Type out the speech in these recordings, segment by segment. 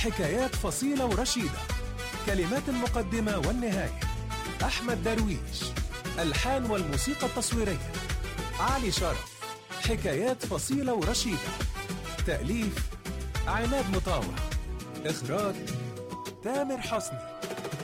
حكايات فصيلة ورشيدة كلمات المقدمة والنهاية أحمد درويش الحان والموسيقى التصويرية علي شرف حكايات فصيلة ورشيدة تأليف عماد مطاوع إخراج تامر حسني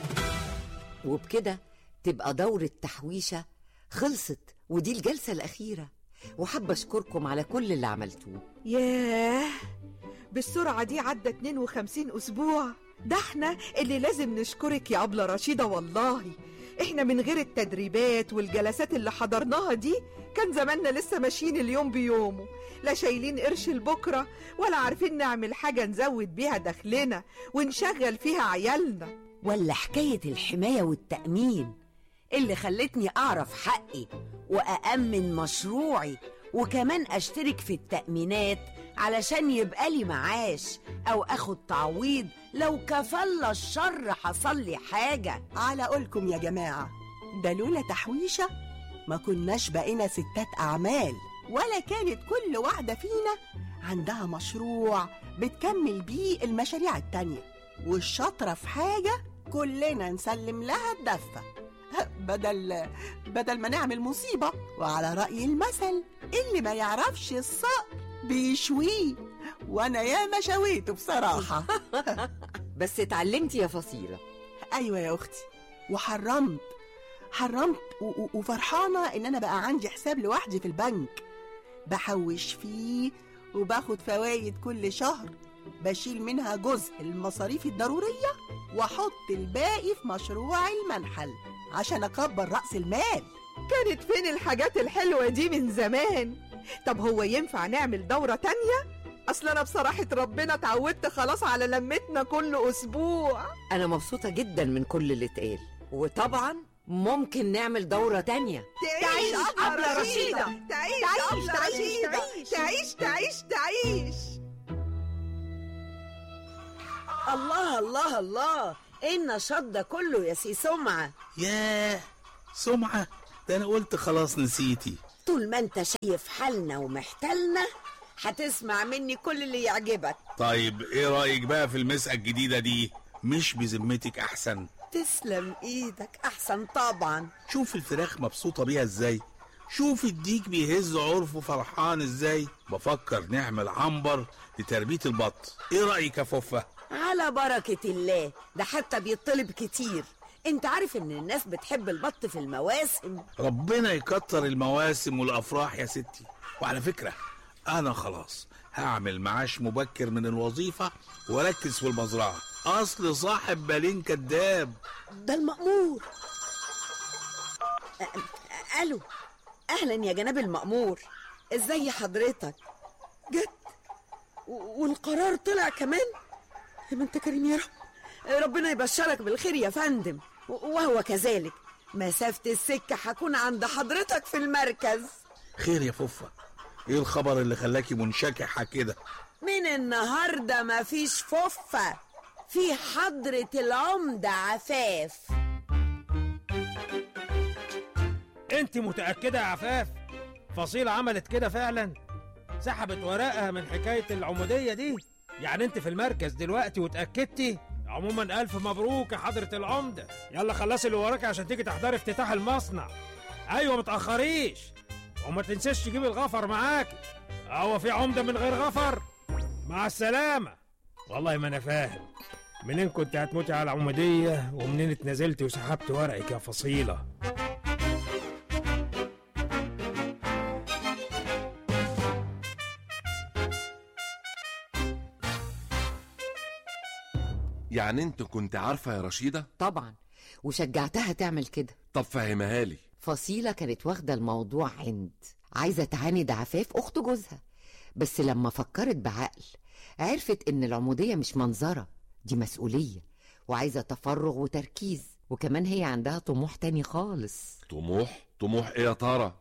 وبكده تبقى دورة تحويشة خلصت ودي الجلسة الأخيرة وحابة أشكركم على كل اللي عملتوه ياه بالسرعة دي عدى 52 أسبوع ده احنا اللي لازم نشكرك يا أبلة رشيدة والله احنا من غير التدريبات والجلسات اللي حضرناها دي كان زماننا لسه ماشيين اليوم بيومه لا شايلين قرش لبكرة ولا عارفين نعمل حاجة نزود بيها دخلنا ونشغل فيها عيالنا ولا حكاية الحماية والتأمين اللي خلتني أعرف حقي وأأمن مشروعي وكمان أشترك في التأمينات علشان يبقى لي معاش أو أخد تعويض لو كفل الشر حصل لي حاجة على قولكم يا جماعة ده لولا تحويشة ما كناش بقينا ستات أعمال ولا كانت كل واحدة فينا عندها مشروع بتكمل بيه المشاريع التانية والشاطرة في حاجة كلنا نسلم لها الدفة بدل بدل ما نعمل مصيبة وعلى رأي المثل اللي ما يعرفش الصقر بيشويه وانا ياما شويته بصراحة بس اتعلمتي يا فصيلة ايوه يا اختي وحرمت حرمت و- و- وفرحانه ان انا بقى عندي حساب لوحدي في البنك بحوش فيه وباخد فوايد كل شهر بشيل منها جزء المصاريف الضروريه واحط الباقي في مشروع المنحل عشان اكبر راس المال كانت فين الحاجات الحلوة دي من زمان طب هو ينفع نعمل دورة تانية؟ أصل أنا بصراحة ربنا اتعودت خلاص على لمتنا كل أسبوع أنا مبسوطة جدا من كل اللي اتقال وطبعا ممكن نعمل دورة تانية تعيش أبلة أبلة رشيدة. رشيدة تعيش تعيش، أبلة تعيش، رشيدة تعيش. تعيش تعيش تعيش الله الله الله ايه النشاط ده كله يا سي سمعة ياه سمعة ده أنا قلت خلاص نسيتي طول ما انت شايف حالنا ومحتلنا هتسمع مني كل اللي يعجبك طيب إيه رأيك بقى في المسقة الجديدة دي مش بذمتك أحسن تسلم ايدك احسن طبعا شوف الفراخ مبسوطة بيها إزاي شوف الديك بيهز عرفه فرحان إزاي بفكر نعمل عنبر لتربية البط إيه رأيك يا فوفة على بركة الله ده حتى بيطلب كتير انت عارف ان الناس بتحب البط في المواسم ربنا يكتر المواسم والافراح يا ستي وعلى فكره انا خلاص هعمل معاش مبكر من الوظيفه واركز في المزرعه اصل صاحب بالين كداب ده المأمور أ- أ- الو اهلا يا جناب المأمور ازاي حضرتك جد و- والقرار طلع كمان يا ما انت كريم يا رب ربنا يبشرك بالخير يا فندم و- وهو كذلك مسافة السكة هكون عند حضرتك في المركز خير يا فوفه ايه الخبر اللي خلاكي منشكحه كده من النهاردة مفيش ففة في حضرة العمدة عفاف انت متأكدة يا عفاف فصيلة عملت كده فعلا سحبت ورقها من حكاية العمودية دي يعني انت في المركز دلوقتي وتأكدتي عموما ألف مبروك يا حضرة العمدة يلا خلصي اللي وراكي عشان تيجي تحضري افتتاح المصنع أيوة متأخريش وما تنسيش تجيبي الغفر معاكي هو في عمدة من غير غفر مع السلامة والله ما أنا فاهم منين كنت هتموتي على العمودية ومنين اتنازلتي وسحبت ورقك يا فصيلة يعني انت كنت عارفة يا رشيدة؟ طبعا وشجعتها تعمل كده طب فهمها لي فصيلة كانت واخدة الموضوع عند عايزة تعاند عفاف أخت جوزها بس لما فكرت بعقل عرفت إن العمودية مش منظرة دي مسؤولية وعايزة تفرغ وتركيز وكمان هي عندها طموح تاني خالص طموح طموح ايه يا ترى؟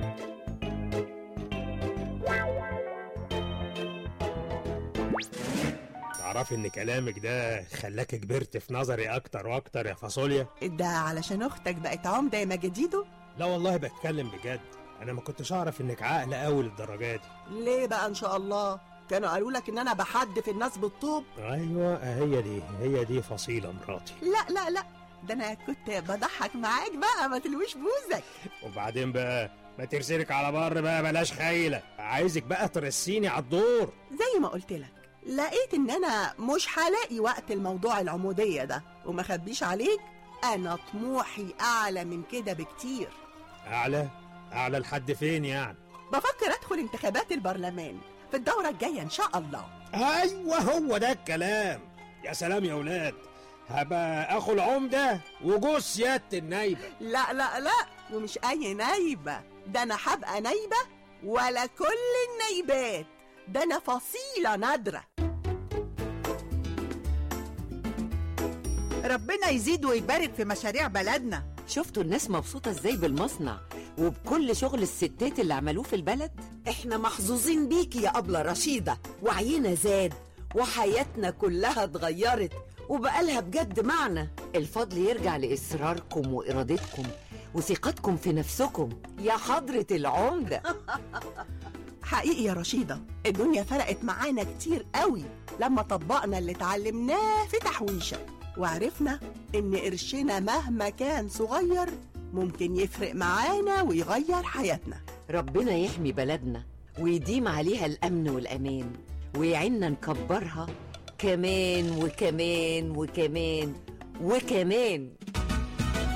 تعرفي ان كلامك ده خلاك كبرت في نظري اكتر واكتر يا فاصوليا ده علشان اختك بقت عمده يا مجديدو لا والله بتكلم بجد انا ما كنتش اعرف انك عاقله قوي للدرجه دي ليه بقى ان شاء الله كانوا قالوا لك ان انا بحدف الناس بالطوب ايوه هي دي هي دي فصيله مراتي لا لا لا ده انا كنت بضحك معاك بقى ما تلويش بوزك وبعدين بقى ما ترسلك على بر بقى بلاش خايله عايزك بقى ترسيني على الدور زي ما قلت لك لقيت ان انا مش هلاقي وقت الموضوع العمودية ده وما خبيش عليك انا طموحي اعلى من كده بكتير اعلى اعلى لحد فين يعني بفكر ادخل انتخابات البرلمان في الدورة الجاية ان شاء الله ايوه هو ده الكلام يا سلام يا ولاد هبقى اخو العمده وجوز سياده النايبه لا لا لا ومش اي نايبة ده انا هبقى نايبة ولا كل النايبات ده انا فصيلة نادرة ربنا يزيد ويبارك في مشاريع بلدنا شفتوا الناس مبسوطة ازاي بالمصنع وبكل شغل الستات اللي عملوه في البلد احنا محظوظين بيكي يا أبلة رشيدة وعينا زاد وحياتنا كلها اتغيرت وبقالها بجد معنى الفضل يرجع لإصراركم وإرادتكم وثقتكم في نفسكم يا حضرة العمدة حقيقي يا رشيدة الدنيا فرقت معانا كتير قوي لما طبقنا اللي اتعلمناه في تحويشة وعرفنا ان قرشنا مهما كان صغير ممكن يفرق معانا ويغير حياتنا ربنا يحمي بلدنا ويديم عليها الأمن والأمان ويعيننا نكبرها كمان وكمان وكمان وكمان